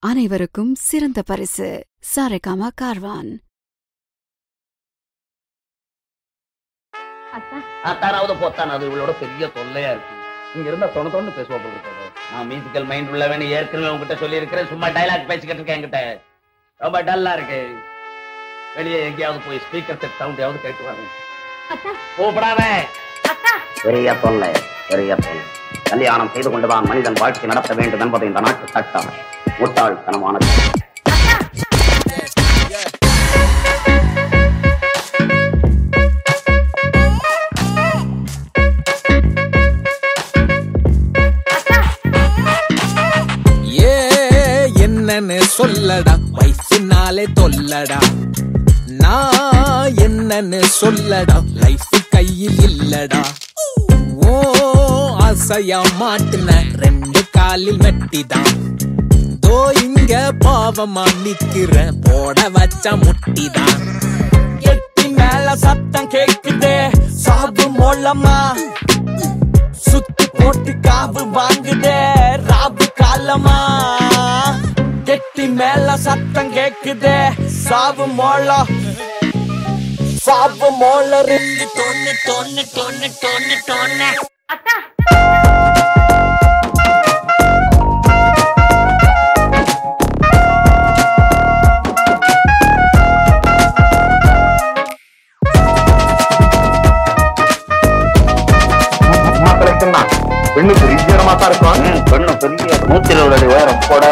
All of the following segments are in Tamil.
அனைவருக்கும் சிறந்த பரிசு சாரேகாமா கார்வான் அத்தா அத்தானாவது பொத்தானாவது இவளோட பெரிய தொல்லையா இருக்கு இங்க இருந்தா தொண தொண்ணு பேசுவா போல இருக்கு. நான் மியூசிக்கல் மைண்ட் உள்ளவன் ஏற்கனவே உங்ககிட்ட சொல்லி இருக்கிறேன் சும்மா டைலாக் பேசிக்கிட்டு இருக்கேன் என்கிட்ட ரொம்ப டல்லா இருக்கு வெளியே எங்கேயாவது போய் ஸ்பீக்கர் செட் சவுண்ட் கேட்டு வாங்க அத்தா கூப்பிடாத அத்தா பெரிய தொல்லை பெரிய தொல்லை கல்யாணம் செய்து கொண்டுதான் மனிதன் வாழ்க்கை நடத்த வேண்டும் என்பது இந்த நாட்டு சட்டம் முட்டாள்தனமானது ஏ என்னன்னு சொல்லடா வயசுனாலே தொல்லடா நான் என்னன்னு சொல்லடா லைஃப் கையில் இல்லடா ஓ ஆசையா மாட்டுன ரெண்டு காலில் மெட்டிதான் தோ இங்க பாவமா நிக்கிற போட வச்ச முட்டிதான் எட்டி மேல சத்தம் கேக்குதே சாவு மூலமா சுத்தி போட்டு காவு வாங்குதே ராவு காலமா கெட்டி மேல சத்தம் கேக்குதே சாவு மோள சாவு மோள ரெண்டு தொன்னு தொன்னு தொன்னு தொன்னு தொன்னு அத்தா மாப்பிள்ளைக்குன்னா பெண்ணு பெரிய தான் இருக்கும் பெண்ணு பெரிய நூத்தி இருபது அடி உயரம் போட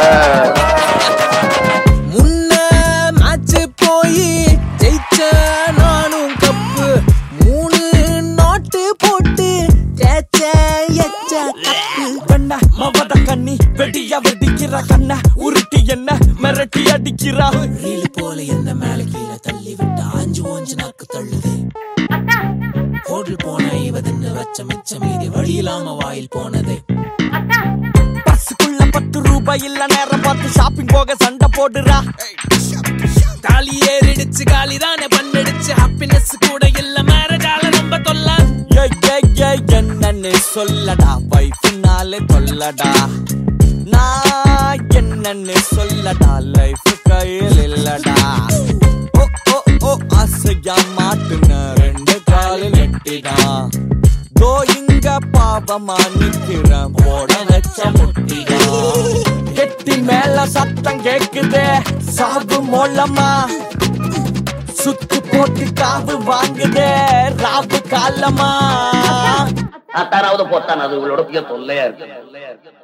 முன்ன மேட்ச் போய் ஜெயிச்ச நானும் கப்பு மூணு நாட்டு போட்டு தேச்ச எச்ச கப்பு கண்ணா மவத கண்ணி வெடியா வெடிக்கிற கண்ணா உருட்டி என்ன மிரட்டி அடிக்கிறா ரீலு போல என்ன மேல கீழே தள்ளி விட்டு ஆஞ்சு ஓஞ்சு நாக்கு தள்ளுது அத்தா ஹோட்டல் போன இவதுன்னு வச்ச மிச்ச மீதி வழி இல்லாம வாயில் போனது அத்தா பஸ்ஸுக்குள்ள பத்து ரூபாய் இல்ல நேரம் பார்த்து ஷாப்பிங் போக சண்டை போடுறா தாலி ஏறிடுச்சு காலி தானே பண்ணடிச்சு ஹாப்பினஸ் கூட இல்ல மேரேஜால ரொம்ப தொல்ல என்னன்னு சொல்லடா வைஃப்னாலே தொல்லடா நான் என்னன்னு சொல்லடா லைஃப் கையில் இல்லடா ஓ ஓ ஓ ஆசையா மாட்டுன ரெண்டு காலில் எட்டிதான் தோ இங்க பாவமா நிக்கிறேன் போட வச்ச முட்டிதான் கெட்டி மேல சத்தம் கேக்குதே சாவு மூலமா சுத்து போட்டு காவு வாங்குதே ராவு காலமா அத்தானாவது பொத்தானாவது இவளோட பெரிய தொல்லையா இருக்கு